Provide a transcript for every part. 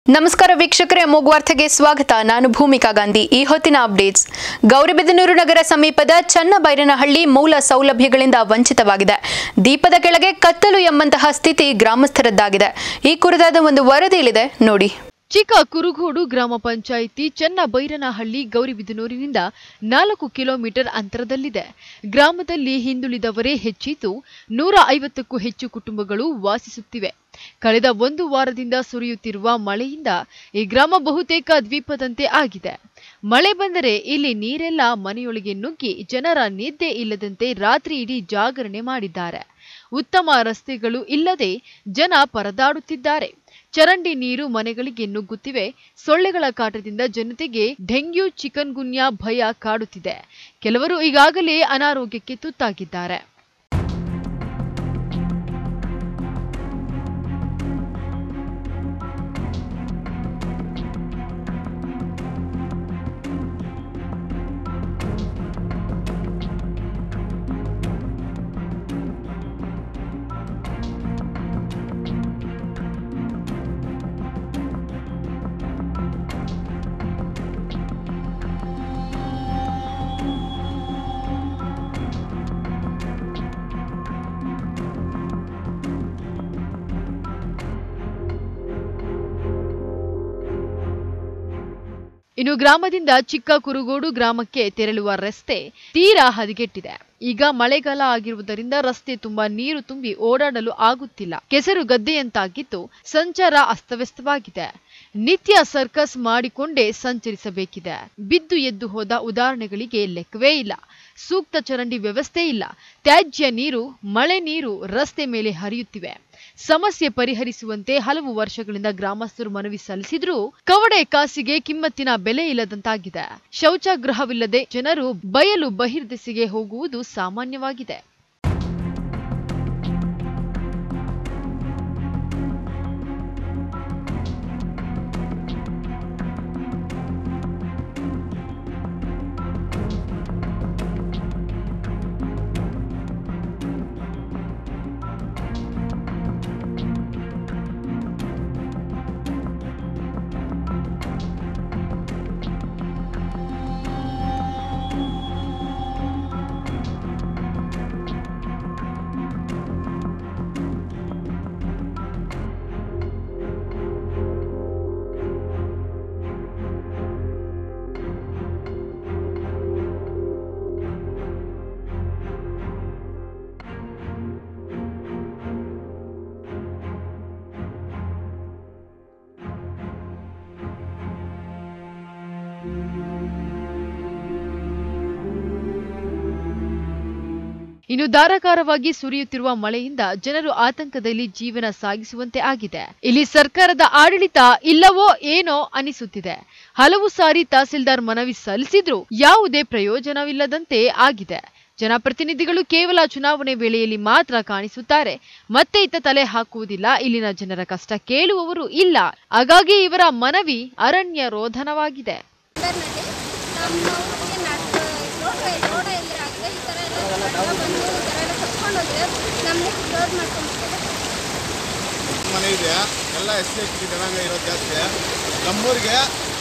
ನಮಸ್ಕಾರ ವೀಕ್ಷಕರೇ ಮೂಗ್ವಾರ್ತೆಗೆ ಸ್ವಾಗತ ನಾನು ಭೂಮಿಕಾ ಗಾಂಧಿ ಈ ಹೊತ್ತಿನ ಅಪ್ಡೇಟ್ಸ್ ಗೌರಿಬಿದನೂರು ನಗರ ಸಮೀಪದ ಚನ್ನಬೈರನಹಳ್ಳಿ ಮೂಲ ಸೌಲಭ್ಯಗಳಿಂದ ವಂಚಿತವಾಗಿದೆ ದೀಪದ ಕೆಳಗೆ ಕತ್ತಲು ಎಂಬಂತಹ ಸ್ಥಿತಿ ಗ್ರಾಮಸ್ಥರದ್ದಾಗಿದೆ ಈ ಕುರಿತಾದ ಒಂದು ವರದಿಯಲ್ಲಿದೆ ನೋಡಿ ಚಿಕ್ಕ ಕುರುಗೋಡು ಗ್ರಾಮ ಪಂಚಾಯಿತಿ ಚನ್ನಬೈರನಹಳ್ಳಿ ಗೌರಿಬಿದನೂರಿನಿಂದ ನಾಲ್ಕು ಕಿಲೋಮೀಟರ್ ಅಂತರದಲ್ಲಿದೆ ಗ್ರಾಮದಲ್ಲಿ ಹಿಂದುಳಿದವರೇ ಹೆಚ್ಚಿದ್ದು ನೂರ ಐವತ್ತಕ್ಕೂ ಹೆಚ್ಚು ಕುಟುಂಬಗಳು ವಾಸಿಸುತ್ತಿವೆ ಕಳೆದ ಒಂದು ವಾರದಿಂದ ಸುರಿಯುತ್ತಿರುವ ಮಳೆಯಿಂದ ಈ ಗ್ರಾಮ ಬಹುತೇಕ ದ್ವೀಪದಂತೆ ಆಗಿದೆ ಮಳೆ ಬಂದರೆ ಇಲ್ಲಿ ನೀರೆಲ್ಲ ಮನೆಯೊಳಗೆ ನುಗ್ಗಿ ಜನರ ನಿದ್ದೆ ಇಲ್ಲದಂತೆ ರಾತ್ರಿ ಇಡೀ ಜಾಗರಣೆ ಮಾಡಿದ್ದಾರೆ ಉತ್ತಮ ರಸ್ತೆಗಳು ಇಲ್ಲದೆ ಜನ ಪರದಾಡುತ್ತಿದ್ದಾರೆ ಚರಂಡಿ ನೀರು ಮನೆಗಳಿಗೆ ನುಗ್ಗುತ್ತಿವೆ ಸೊಳ್ಳೆಗಳ ಕಾಟದಿಂದ ಜನತೆಗೆ ಡೆಂಗ್ಯೂ ಚಿಕನ್ ಗುನ್ಯಾ ಭಯ ಕಾಡುತ್ತಿದೆ ಕೆಲವರು ಈಗಾಗಲೇ ಅನಾರೋಗ್ಯಕ್ಕೆ ತುತ್ತಾಗಿದ್ದಾರೆ ಇನ್ನು ಗ್ರಾಮದಿಂದ ಚಿಕ್ಕ ಕುರುಗೋಡು ಗ್ರಾಮಕ್ಕೆ ತೆರಳುವ ರಸ್ತೆ ತೀರಾ ಹದಗೆಟ್ಟಿದೆ ಈಗ ಮಳೆಗಾಲ ಆಗಿರುವುದರಿಂದ ರಸ್ತೆ ತುಂಬಾ ನೀರು ತುಂಬಿ ಓಡಾಡಲು ಆಗುತ್ತಿಲ್ಲ ಕೆಸರು ಗದ್ದೆಯಂತಾಗಿದ್ದು ಸಂಚಾರ ಅಸ್ತವ್ಯಸ್ತವಾಗಿದೆ ನಿತ್ಯ ಸರ್ಕಸ್ ಮಾಡಿಕೊಂಡೇ ಸಂಚರಿಸಬೇಕಿದೆ ಬಿದ್ದು ಎದ್ದು ಹೋದ ಉದಾಹರಣೆಗಳಿಗೆ ಲೆಕ್ಕವೇ ಇಲ್ಲ ಸೂಕ್ತ ಚರಂಡಿ ವ್ಯವಸ್ಥೆ ಇಲ್ಲ ತ್ಯಾಜ್ಯ ನೀರು ಮಳೆ ನೀರು ರಸ್ತೆ ಮೇಲೆ ಹರಿಯುತ್ತಿವೆ ಸಮಸ್ಯೆ ಪರಿಹರಿಸುವಂತೆ ಹಲವು ವರ್ಷಗಳಿಂದ ಗ್ರಾಮಸ್ಥರು ಮನವಿ ಸಲ್ಲಿಸಿದ್ರೂ ಕವಡೆ ಕಾಸಿಗೆ ಕಿಮ್ಮತ್ತಿನ ಬೆಲೆ ಇಲ್ಲದಂತಾಗಿದೆ ಶೌಚಾಗೃಹವಿಲ್ಲದೆ ಜನರು ಬಯಲು ಬಹಿರ್ದೆಸೆಗೆ ಹೋಗುವುದು ಸಾಮಾನ್ಯವಾಗಿದೆ ಇನ್ನು ಧಾರಾಕಾರವಾಗಿ ಸುರಿಯುತ್ತಿರುವ ಮಳೆಯಿಂದ ಜನರು ಆತಂಕದಲ್ಲಿ ಜೀವನ ಸಾಗಿಸುವಂತೆ ಆಗಿದೆ ಇಲ್ಲಿ ಸರ್ಕಾರದ ಆಡಳಿತ ಇಲ್ಲವೋ ಏನೋ ಅನಿಸುತ್ತಿದೆ ಹಲವು ಸಾರಿ ತಹಸೀಲ್ದಾರ್ ಮನವಿ ಸಲ್ಲಿಸಿದ್ರೂ ಯಾವುದೇ ಪ್ರಯೋಜನವಿಲ್ಲದಂತೆ ಆಗಿದೆ ಜನಪ್ರತಿನಿಧಿಗಳು ಕೇವಲ ಚುನಾವಣೆ ವೇಳೆಯಲ್ಲಿ ಮಾತ್ರ ಕಾಣಿಸುತ್ತಾರೆ ಮತ್ತೆ ಇತ್ತ ತಲೆ ಹಾಕುವುದಿಲ್ಲ ಇಲ್ಲಿನ ಜನರ ಕಷ್ಟ ಕೇಳುವವರು ಇಲ್ಲ ಹಾಗಾಗಿ ಇವರ ಮನವಿ ಅರಣ್ಯ ರೋಧನವಾಗಿದೆ ಬೆಂಗಳೂರಿನಲ್ಲಿ ನಮ್ಮ ಊರಿಗೆ ನಡ್ದು ರೋಡ್ ರೋಡ ಎಲ್ಲಿ ಆಗಿದೆ ಈ ಥರ ಎಲ್ಲ ಜನ ಬಂದು ಈ ಥರ ಎಲ್ಲ ಕಟ್ಕೊಂಡು ಹೋದ್ರೆ ನಮ್ಮನ್ನ ಕ್ಲೋಸ್ ಮಾಡ್ಕೊಂಡ್ಬಿಡ್ತಾರೆ ಮನೆ ಇದೆ ಎಲ್ಲ ಎಸ್ ಸಿ ಎಸ್ ಟಿ ಜನಾಂಗ ಇರೋದು ಜಾಸ್ತಿ ನಮ್ಮೂರಿಗೆ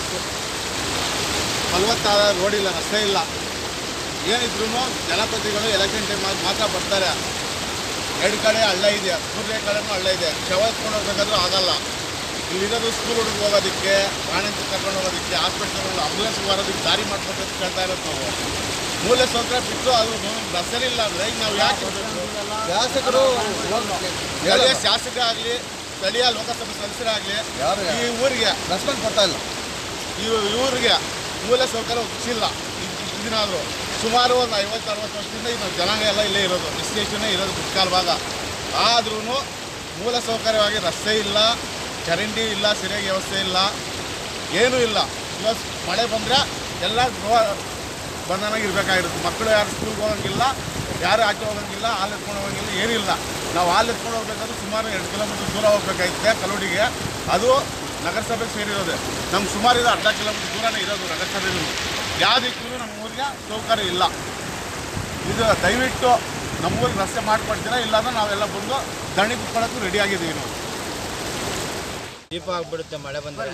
ಫಲವತ್ತಾದ ರೋಡ್ ಇಲ್ಲ ರಸ್ತೆ ಇಲ್ಲ ಏನಿದ್ರು ಜನಪ್ರತಿಗಳು ಎಲೆಕ್ಷನ್ ಟೈಮ್ ಮಾತ್ರ ಬರ್ತಾರೆ ಎರಡು ಕಡೆ ಹಳ್ಳ ಇದೆ ಮೂರನೇ ಕಡೆನೂ ಹಳ್ಳ ಇದೆ ಶವ ಎತ್ಕೊಂಡು ಹೋಗ್ಬೇಕಾದ್ರೂ ಆಗಲ್ಲ ಇಲ್ಲಿರೋದು ಸ್ಕೂಲ್ ಹುಡುಗ ಹೋಗೋದಕ್ಕೆ ಪ್ರಾಣಿಂತ ಕರ್ಕೊಂಡು ಹೋಗೋದಕ್ಕೆ ಹಾಸ್ಪಿಟ್ಲ್ ಆಂಬುಲೆನ್ಸ್ ಬರೋದಕ್ಕೆ ದಾರಿ ಮಾಡ್ಬೇಕು ಅಂತ ಕೇಳ್ತಾ ಇರೋದು ನಾವು ಮೂಲ ಸೌಕರ್ಯ ಬಿಟ್ಟು ಅದು ರಸ್ತೆ ಇಲ್ಲ ಅಂದರೆ ಈಗ ನಾವು ಯಾಕೆ ಶಾಸಕರು ಸ್ಥಳೀಯ ಶಾಸಕ ಆಗಲಿ ಸ್ಥಳೀಯ ಲೋಕಸಭಾ ಸದಸ್ಯರಾಗಲಿ ಯಾರು? ಈ ಊರಿಗೆ ರೆಸ್ಪಾನ್ಸ್ ಕೊಡ್ತಾ ಇಲ್ಲ ಇವ್- ಇವ್ರಿಗೆ ಮೂಲ ಸೌಕರ್ಯ ಒಪ್ಪಿಸಿಲ್ಲ ಇದನ್ನಾದರೂ ಸುಮಾರು ಒಂದು ಐವತ್ತು ಅರವತ್ತು ವರ್ಷದಿಂದ ಇದು ಜನಾಂಗ ಎಲ್ಲ ಇಲ್ಲೇ ಇರೋದು ಎಸ್ಟೇಷನ್ನೇ ಇರೋದು ಮುಕ್ಕಾಲ ಭಾಗ ಆದ್ರೂ ಮೂಲ ಸೌಕರ್ಯವಾಗಿ ರಸ್ತೆ ಇಲ್ಲ ಚರಂಡಿ ಇಲ್ಲ ಸರಿಯಾಗಿ ವ್ಯವಸ್ಥೆ ಇಲ್ಲ ಏನೂ ಇಲ್ಲ ಇವಾಗ ಮಳೆ ಬಂದರೆ ಎಲ್ಲ ಗೃಹ ಬಂಧನಾಗಿ ಇರಬೇಕಾಗಿರುತ್ತೆ ಮಕ್ಕಳು ಯಾರು ಸ್ಕೂಲ್ಗೆ ಹೋಗಂಗಿಲ್ಲ ಯಾರು ಆಚೆ ಹೋಗಂಗಿಲ್ಲ ಹಾಲು ಎತ್ಕೊಂಡು ಹೋಗಂಗಿಲ್ಲ ಏನಿಲ್ಲ ನಾವು ಹಾಲು ಎತ್ಕೊಂಡು ಹೋಗ್ಬೇಕಾದ್ರೆ ಸುಮಾರು ಎರಡು ಕಿಲೋಮೀಟ್ರ್ ದೂರ ಹೋಗ್ಬೇಕಾಗುತ್ತೆ ಕಲ್ಲುಡಿಗೆ ಅದು ನಗರಸಭೆಗೆ ಸೇರಿರೋದು ನಮ್ಗೆ ಸುಮಾರು ಇದು ಅರ್ಧ ಕಿಲೋಮೀಟ್ರ್ ದೂರನೇ ಇರೋದು ನಗರಸಭೆಗೂ ಯಾವುದಕ್ಕೂ ನಮ್ಮ ಊರಿಗೆ ಸೌಕರ್ಯ ಇಲ್ಲ ಇದು ದಯವಿಟ್ಟು ನಮ್ಮೂರಿಗೆ ರಸ್ತೆ ಮಾಡಿಕೊಡ್ತೀರಾ ಇಲ್ಲಾಂದ್ರೆ ನಾವೆಲ್ಲ ಬಂದು ದಣಿ ಕುತ್ಕೊಳ್ಳೋಕ್ಕೂ ರೆಡಿ ಆಗಿದ್ದೀವಿ ನಾವು ದೀಪ ಆಗಿಬಿಡುತ್ತೆ ಮಳೆ ಬಂದರೆ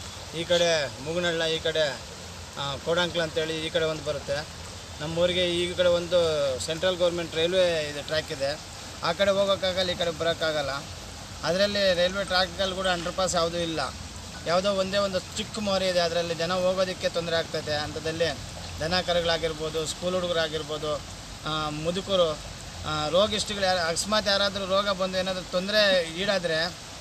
ಈ ಕಡೆ ಮುಗುನಳ್ಳ ಈ ಕಡೆ ಆ, ಕೋಡಂಕ್ಲ ಅಂತೇಳಿ ಈ ಕಡೆ ಒಂದು ಬರುತ್ತೆ ನಮ್ಮೂರಿಗೆ ಈ ಕಡೆ ಒಂದು ಸೆಂಟ್ರಲ್ ಗೌರ್ಮೆಂಟ್ ರೈಲ್ವೆ ಇದೆ ಟ್ರ್ಯಾಕ್ ಇದೆ ಆ ಕಡೆ ಹೋಗೋಕ್ಕಾಗಲ್ಲ ಈ ಕಡೆ ಬರೋಕ್ಕಾಗಲ್ಲ ಅದರಲ್ಲಿ ರೈಲ್ವೆ ಟ್ರ್ಯಾಕ್ಗಳು ಕೂಡ ಅಂಡರ್ ಪಾಸ್ ಯಾವುದೂ ಇಲ್ಲ ಯಾವುದೋ ಒಂದೇ ಒಂದು ಚಿಕ್ಕ ಮೋರಿ ಇದೆ ಅದರಲ್ಲಿ ಜನ ಹೋಗೋದಕ್ಕೆ ತೊಂದರೆ ಆಗ್ತೈತೆ ಅಂಥದ್ದಲ್ಲಿ ದನ ಕರುಗಳಾಗಿರ್ಬೋದು ಸ್ಕೂಲ್ ಹುಡುಗರಾಗಿರ್ಬೋದು ಆ, ಮುದುಕರು ಆ, ರೋಗಿಷ್ಟಿಗಳು ಯಾರು ಅಕಸ್ಮಾತ್ ಯಾರಾದರೂ ರೋಗ ಬಂದು ಏನಾದರೂ ತೊಂದರೆ ಈಡಾದರೆ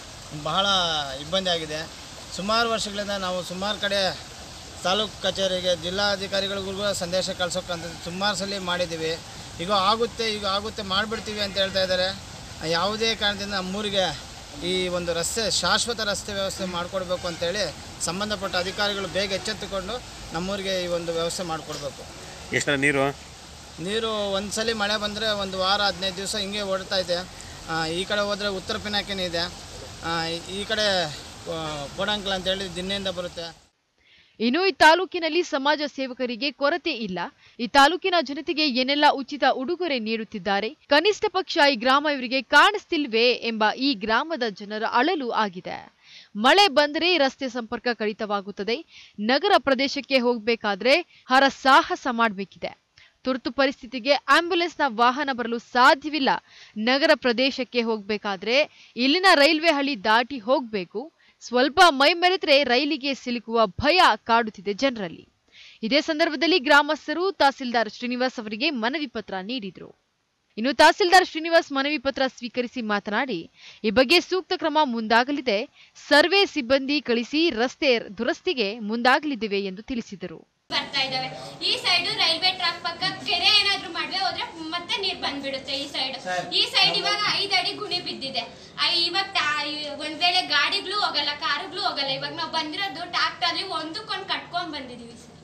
ಬಹಳ ಇಬ್ಬಂದಿ ಆಗಿದೆ ಸುಮಾರು ವರ್ಷಗಳಿಂದ ನಾವು ಸುಮಾರು ಕಡೆ ತಾಲೂಕು ಕಚೇರಿಗೆ ಜಿಲ್ಲಾಧಿಕಾರಿಗಳಿಗೂ ಕೂಡ ಸಂದೇಶ ಕಳ್ಸೋಕ್ಕಂತ ಸುಮಾರು ಸಲ ಮಾಡಿದ್ದೀವಿ ಈಗ ಆಗುತ್ತೆ ಈಗ ಆಗುತ್ತೆ ಮಾಡಿಬಿಡ್ತೀವಿ ಅಂತ ಹೇಳ್ತಾ ಇದ್ದಾರೆ ಯಾವುದೇ ಕಾರಣದಿಂದ ನಮ್ಮೂರಿಗೆ ಈ ಒಂದು ರಸ್ತೆ ಶಾಶ್ವತ ರಸ್ತೆ ವ್ಯವಸ್ಥೆ ಮಾಡಿಕೊಡ್ಬೇಕು ಅಂತೇಳಿ ಸಂಬಂಧಪಟ್ಟ ಅಧಿಕಾರಿಗಳು ಬೇಗ ಎಚ್ಚೆತ್ತುಕೊಂಡು ನಮ್ಮೂರಿಗೆ ಈ ಒಂದು ವ್ಯವಸ್ಥೆ ಮಾಡಿಕೊಡ್ಬೇಕು ಎಷ್ಟು ನೀರು ನೀರು ಒಂದು ಸಲ ಮಳೆ ಬಂದರೆ ಒಂದು ವಾರ ಹದಿನೈದು ದಿವಸ ಹಿಂಗೆ ಓಡ್ತಾ ಇದೆ ಆ, ಈ ಕಡೆ ಹೋದರೆ ಉತ್ತರ ಪಿನಾಕಿನಿ ಇದೆ ಆ, ಈ ಕಡೆ ಆ, ಕೋಡಂಕ್ಲ ಅಂತೇಳಿ ದಿನ್ನೆಯಿಂದ ಬರುತ್ತೆ ಇನ್ನು ಈ ತಾಲೂಕಿನಲ್ಲಿ ಸಮಾಜ ಸೇವಕರಿಗೆ ಕೊರತೆ ಇಲ್ಲ ಈ ತಾಲೂಕಿನ ಜನತೆಗೆ ಏನೆಲ್ಲ ಉಚಿತ ಉಡುಗೊರೆ ನೀಡುತ್ತಿದ್ದಾರೆ ಕನಿಷ್ಠ ಪಕ್ಷ ಈ ಗ್ರಾಮ ಇವರಿಗೆ ಕಾಣಿಸ್ತಿಲ್ವೇ ಎಂಬ ಈ ಗ್ರಾಮದ ಜನರ ಅಳಲು ಆಗಿದೆ ಮಳೆ ಬಂದರೆ ರಸ್ತೆ ಸಂಪರ್ಕ ಕಡಿತವಾಗುತ್ತದೆ ನಗರ ಪ್ರದೇಶಕ್ಕೆ ಹೋಗಬೇಕಾದ್ರೆ ಹರ ಸಾಹಸ ಮಾಡಬೇಕಿದೆ ತುರ್ತು ಪರಿಸ್ಥಿತಿಗೆ ಆಂಬ್ಯುಲೆನ್ಸ್ನ ವಾಹನ ಬರಲು ಸಾಧ್ಯವಿಲ್ಲ ನಗರ ಪ್ರದೇಶಕ್ಕೆ ಹೋಗಬೇಕಾದ್ರೆ ಇಲ್ಲಿನ ರೈಲ್ವೆ ಹಳಿ ದಾಟಿ ಹೋಗಬೇಕು ಸ್ವಲ್ಪ ಮೈ ಮೆರೆದ್ರೆ ರೈಲಿಗೆ ಸಿಲುಕುವ ಭಯ ಕಾಡುತ್ತಿದೆ ಜನರಲ್ಲಿ ಇದೇ ಸಂದರ್ಭದಲ್ಲಿ ಗ್ರಾಮಸ್ಥರು ತಹಸೀಲ್ದಾರ್ ಶ್ರೀನಿವಾಸ್ ಅವರಿಗೆ ಮನವಿ ಪತ್ರ ನೀಡಿದರು ಇನ್ನು ತಹಸೀಲ್ದಾರ್ ಶ್ರೀನಿವಾಸ್ ಮನವಿ ಪತ್ರ ಸ್ವೀಕರಿಸಿ ಮಾತನಾಡಿ ಈ ಬಗ್ಗೆ ಸೂಕ್ತ ಕ್ರಮ ಮುಂದಾಗಲಿದೆ ಸರ್ವೆ ಸಿಬ್ಬಂದಿ ಕಳಿಸಿ ರಸ್ತೆ ದುರಸ್ತಿಗೆ ಮುಂದಾಗಲಿದ್ದೇವೆ ಎಂದು ತಿಳಿಸಿದರು ಬರ್ತಾ ಇದಾವೆ ಈ ಸೈಡ್ ರೈಲ್ವೆ ಟ್ರ್ಯಾಕ್ ಪಕ್ಕ ಕೆರೆ ಏನಾದ್ರೂ ಮಾಡ್ವೆ ಹೋದ್ರೆ ಮತ್ತೆ ನೀರ್ ಬಂದ್ಬಿಡುತ್ತೆ ಈ ಸೈಡ್ ಈ ಸೈಡ್ ಇವಾಗ ಐದ್ ಅಡಿ ಗುಣಿ ಬಿದ್ದಿದೆ ಆ, ಇವಾಗ ಟಾ- ಈ ಒಂದ್ ವೇಳೆ ಗಾಡಿಗಳು ಹೋಗಲ್ಲ ಕಾರುಗಳು ಹೋಗಲ್ಲ ಇವಾಗ ನಾವು ಬಂದಿರೋದು ಟ್ರಾಕ್ಟರ್ ಅಲ್ಲಿ ಒಂದಕ್ಕೊಂದ್ ಕಟ್ಕೊಂಡ್ ಬಂದಿದೀವಿ ಸರ್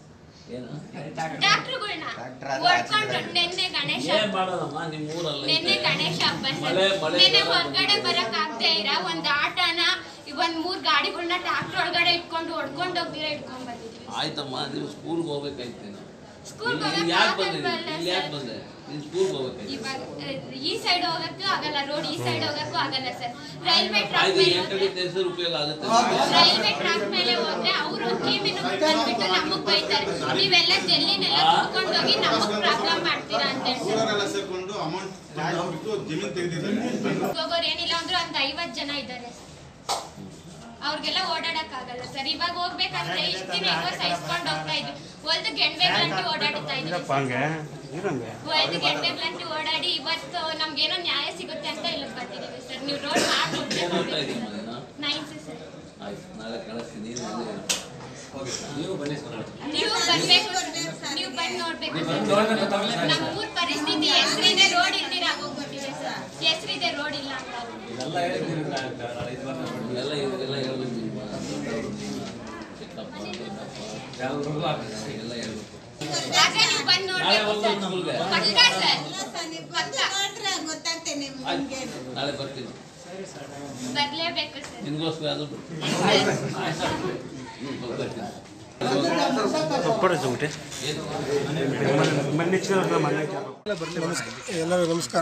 ಟ್ರಾಕ್ಟರ್ಗಳನ್ನ ಹೊಡ್ಕೊಂಡು ನಿನ್ನೆ ಗಣೇಶ ನಿನ್ನೆ ಗಣೇಶ ಹಬ್ಬ ಸರ್ ನಿನ್ನೆ ಹೊರಗಡೆ ಬರಕ್ ಆಗದೆ ಇರ ಒಂದ್ ಆಟನ ಒಂದ್ ಮೂರ್ ಗಾಡಿಗಳನ್ನ ಟ್ರಾಕ್ಟರ್ ಒಳಗಡೆ ಇಟ್ಕೊಂಡು ಹೊಡ್ಕೊಂಡು ಹೋಗ್ದಿರ ಇಟ್ಕೊಂಡ್ ಬಂದಿದೀವಿ ಆಯ್ತಮ್ಮ ನೀವು ಸ್ಕೂಲ್ಗೆ ಹೋಗ್ಬೇಕಾಯ್ತು ನೀನು ಸ್ಕೂಲ್ಗೆ ಇಲ್ಲಿ ಯಾಕೆ ಬಂದೆ ಇಲ್ಲಿ ಯಾಕೆ ಸರ್ ಬಂದೆ ನೀನು ಸ್ಕೂಲ್ಗೆ ಹೋಗ್ಬೇಕಾಯ್ತು ಇವಾಗ ಅಹ್, ಈ ಸೈಡ್ ಹೋಗಕ್ಕೂ ಆಗಲ್ಲ ರೋಡ್ ಈ ಸೈಡ್ ಹೋಗಕ್ಕೂ ಆಗಲ್ಲ ಸರ್ ರೈಲ್ವೆ ಟ್ರ್ಯಾಕ್ ಆಯ್ತು ಮೇಲೆ ಎಂಟು ಹೋದ್ರೆ ಗಂಟೆ ಹೆಸರು ಉಪಯೋಗ ಆಗುತ್ತೆ ರೈಲ್ವೆ ಟ್ರ್ಯಾಕ್ ಮೇಲೆ ಹೋದ್ರೆ ಅವರು ಕೀಮಿನ ಬಂದ್ಬಿಟ್ಟು ನಮಗ್ ಬೈತಾರೆ ನೀವೆಲ್ಲ ಜಲ್ಲಿನೆಲ್ಲ ಕುತ್ಕೊಂಡು ಹೋಗಿ ನಮಗ್ ಪ್ರಾಬ್ಲಮ್ ಮಾಡ್ತೀರಾ ಅಂತ ಹೇಳ್ತಾರೆ ಊರವರೆಲ್ಲ ಸೇರ್ಕೊಂಡು ಅಮೌಂಟ್ ಬಿಟ್ಟು ಜಮೀನು ತೆಗೆದಿದ್ದಾರೆ ಹೋಗೋರು ಏನಿಲ್ಲ ಅಂದ್ರೂ ಒಂದ್ ಐವತ್ ಜನ ಇದ್ದಾರೆ ಅವ್ರಿಗೆಲ್ಲ ಓಡಾಡಕ್ ಆಗಲ್ಲ ಸರ್ ಇವಾಗ ಹೋಗ್ಬೇಕಂದ್ರೆ ಇಷ್ಟ ದಿನ ಹೆಂಗೋ ಸಹಿಸ್ಕೊಂಡು ಹೋಗ್ತಾ ಇದ್ವಿ ಹೊಲ್ದು ಗೆಣ್ಬೆಗಳಂಟಿ ಓಡಾಡ್ತಾ ಇದ್ವಿ ಹಂಗೆ ಇರಂಗೆ ಹೊಲ್ದು ಗೆಣ್ಬೆಗಳಂಟಿ ಓಡಾಡಿ ಇವತ್ತು ನಮ್ಗೇನೋ ನ್ಯಾಯ ಸಿಗುತ್ತೆ ಅಂತ ಇಲ್ಲಿಗೆ ಬಂದಿದ್ದೀವಿ ಸರ್ ನೀವು ರೋಡ್ ಏನು ಓದ್ತಾ ಮಾಡ್ಕೊಡ್ಬೇಕು ಇದೀಯಮ್ಮ ನೀನು ನೈನ್ತ್ ಸರ್ ಆಯ್ತು ನಾಳೆ ಕಳಿಸ್ತೀನಿ ನೀನು ನೀವು ಬನ್ನಿ ನೀವು ಬರ್ಬೇಕು ನೀವು ಬಂದು ನೋಡ್ಬೇಕು ಸರ್ ನಮ್ಮ ಊರ್ ಪರಿಸ್ಥಿತಿ ಹೆಸರಿದೆ ರೋಡ್ ಇಲ್ದಿರ ಆಗೋಗ್ಬಿಟ್ಟಿದೆ ಸರ್ ಹೆಸರಿದೆ ರೋಡ್ ಇಲ್ಲ ಅಂತ ಎಲ್ಲ ಇವೆಲ್ಲ ಹೇಳ್ಬೇಕು ನೀವು ಚಿಕ್ಕಪ್ಪ ದೊಡ್ಡಪ್ಪ ಎಲ್ಲ ಹೇಳ್ಬೇಕು ಯಾಕೆ ನೀವು ಬಂದು ನೋಡ್ಬೇಕು ಸರ್ ಸ್ಕೂಲ್ಗೆ ಪಕ್ಕ ಸರ್ ಪಕ್ಕ ಆಯ್ತು ನಾಳೆ ಬರ್ತೀನಿ ಬರ್ಲೇಬೇಕು ಸರ್ ನಿನ್ಗೋಸ್ಕರ ಅದು ಬರ್ತೀನಿ ಹ್ಞೂ ಬರ್ತೀನಿ ಕೊಡ್ರಿ ಸುಮ್ಕೆ ಮನೆ ಮನೆ ಎಲ್ಲರಿಗೂ ನಮಸ್ಕಾರ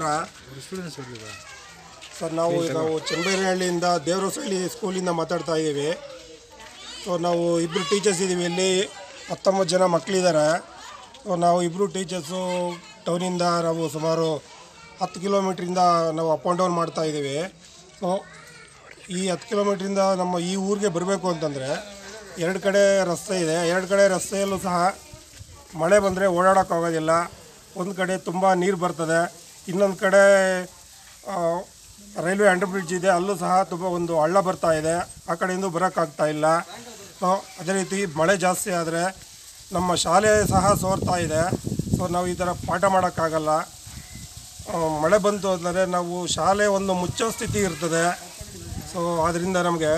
ಸರ್ ನಾವು ನಾವು ಚನ್ನಬೈರಹಳ್ಳಿಯಿಂದ ದೇವರಸಹಳ್ಳಿ ಸ್ಕೂಲಿಂದ ಮಾತಾಡ್ತಾ ಇದ್ದೀವಿ ಸೊ ನಾವು ಇಬ್ಬರು ಟೀಚರ್ಸ್ ಇದ್ದೀವಿ ಇಲ್ಲಿ ಹತ್ತೊಂಬತ್ತು ಜನ ಮಕ್ಕಳಿದ್ದಾರೆ ಸೊ ನಾವು ಇಬ್ಬರು ಟೀಚರ್ಸು ಟೌನಿಂದ ನಾವು ಸುಮಾರು ಹತ್ತು ಕಿಲೋಮೀಟ್ರಿಂದ ನಾವು ಅಪ್ ಆ್ಯಂಡ್ ಡೌನ್ ಮಾಡ್ತಾ ಇದ್ದೀವಿ ಸೊ ಈ ಹತ್ತು ಕಿಲೋಮೀಟ್ರಿಂದ ನಮ್ಮ ಈ ಊರಿಗೆ ಬರಬೇಕು ಅಂತಂದರೆ ಎರಡು ಕಡೆ ರಸ್ತೆ ಇದೆ ಎರಡು ಕಡೆ ರಸ್ತೆಯಲ್ಲೂ ಸಹ ಮಳೆ ಬಂದರೆ ಓಡಾಡೋಕ್ಕಾಗೋದಿಲ್ಲ ಒಂದು ಕಡೆ ತುಂಬ ನೀರು ಬರ್ತದೆ ಇನ್ನೊಂದು ಕಡೆ ಆ, ರೈಲ್ವೆ ಅಂಡರ್ ಬ್ರಿಡ್ಜ್ ಇದೆ ಅಲ್ಲೂ ಸಹ ತುಂಬ ಒಂದು ಹಳ್ಳ ಬರ್ತಾ ಇದೆ ಆ ಕಡೆಯಿಂದ ಬರೋಕ್ಕಾಗ್ತಾ ಇಲ್ಲ ಸೊ ಅದೇ ರೀತಿ ಮಳೆ ಜಾಸ್ತಿ ಆದರೆ ನಮ್ಮ ಶಾಲೆ ಸಹ ಸೋರ್ತಾ ಇದೆ ಸೊ ನಾವು ಈ ಥರ ಪಾಠ ಮಾಡೋಕ್ಕಾಗಲ್ಲ ಆ, ಮಳೆ ಬಂತು ಅಂದರೆ ನಾವು ಶಾಲೆ ಒಂದು ಮುಚ್ಚೋ ಸ್ಥಿತಿ ಇರ್ತದೆ ಸೊ ಆದ್ದರಿಂದ ನಮಗೆ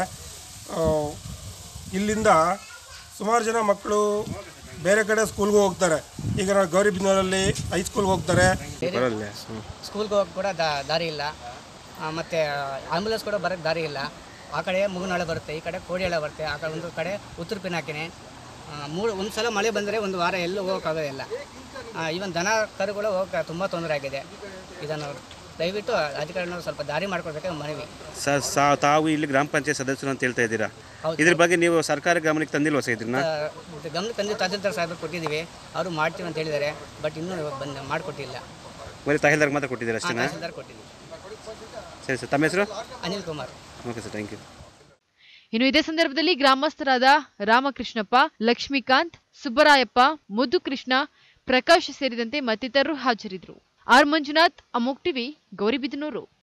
ಇಲ್ಲಿಂದ ಸುಮಾರು ಜನ ಮಕ್ಕಳು ಬೇರೆ ಕಡೆ ಸ್ಕೂಲ್ಗೆ ಹೋಗ್ತಾರೆ ಈಗ ನಾವು ಗೌರಿಬಿದನೂರಲ್ಲಿ ಹೈಸ್ಕೂಲ್ಗೆ ಹೋಗ್ತಾರೆ ಬರಲ್ಲ ಸ್ಕೂಲ್ಗೆ ಹೋಗಕ್ಕೆ ಕೂಡ ದಾ- ದಾರಿ ಇಲ್ಲ ಆ, ಮತ್ತೆ ಆಂಬುಲೆನ್ಸ್ ಕೂಡ ಬರೋಕ್ಕೆ ದಾರಿ ಇಲ್ಲ ಆ ಕಡೆ ಮುಗುನಾಳೆ ಬರುತ್ತೆ ಈ ಕಡೆ ಕೋಡಿಯಾಳೆ ಬರುತ್ತೆ ಆ ಕಡೆ ಒಂದು ಕಡೆ ಉತ್ತರ ಪಿನಾಕಿನಿ ಆ, ಮೂರು ಒಂದು ಸಲ ಮಳೆ ಬಂದರೆ ಒಂದು ವಾರ ಎಲ್ಲೂ ಹೋಗೋಕ್ಕಾಗೋದಿಲ್ಲ ಈವನ್ ದನ ಕರುಗಳು ಹೋಗಕ್ಕೆ ತುಂಬ ತೊಂದರೆ ಆಗಿದೆ ಇದನ್ನು ದಯವಿಟ್ಟು ಅಧಿಕಾರಿಗಳು ಸ್ವಲ್ಪ ದಾರಿ ಮಾಡ್ಕೊಡ್ಬೇಕು ಮನವಿ ಸ- ಸ- ತಾವು ಇಲ್ಲಿ ಗ್ರಾಮ ಪಂಚಾಯತ್ ಸದಸ್ಯರು ಅಂತ ಹೇಳ್ತಾ ಇದ್ದೀರಾ ಹೌದು. ಇದ್ರ ಬಗ್ಗೆ ನೀವು ಸರ್ಕಾರ ಗಮನಕ್ಕೆ ತಂದಿಲ್ವಾ ಸರ್ ಇದನ್ನ ಆ, ಇದು ಗಮನಕ್ಕೆ ತಂದು ತಹಸೀಲ್ದಾರ್ ಸಾಹೇಬರು ಕೊಟ್ಟಿದ್ದೀವಿ ಅವರು ಮಾಡ್ತೀವಿ ಅಂತ ಹೇಳಿದ್ದಾರೆ ಬಟ್ ಇನ್ನೂ ಬಂದು ಮಾಡಿಕೊಟ್ಟಿಲ್ಲ ಬರೀ ತಹಸೀಲ್ದಾರ್ಗೆ ಮಾತ್ರ ಕೊಟ್ಟಿದ್ದೀರಾ ಅಷ್ಟೇನಾ ತಹಸೀಲ್ದಾರ್ ಕೊಟ್ಟಿದ್ದೀವಿ ಸರಿ ಸರ್ ತಮ್ಮ ಹೆಸರು Anil Kumar okay sir thank you ಇನ್ನು ಇದೇ ಸಂದರ್ಭದಲ್ಲಿ ಗ್ರಾಮಸ್ಥರಾದ ರಾಮಕೃಷ್ಣಪ್ಪ ಲಕ್ಷ್ಮೀಕಾಂತ್ ಸುಬ್ಬರಾಯಪ್ಪ ಮುದ್ದುಕೃಷ್ಣ ಪ್ರಕಾಶ್ ಸೇರಿದಂತೆ ಮತ್ತಿತರರು ಹಾಜರಿದ್ದರು ಆರ್ ಮಂಜುನಾಥ್ ಅಮೋಕ್ ಟಿವಿ ಗೌರಿಬಿದನೂರು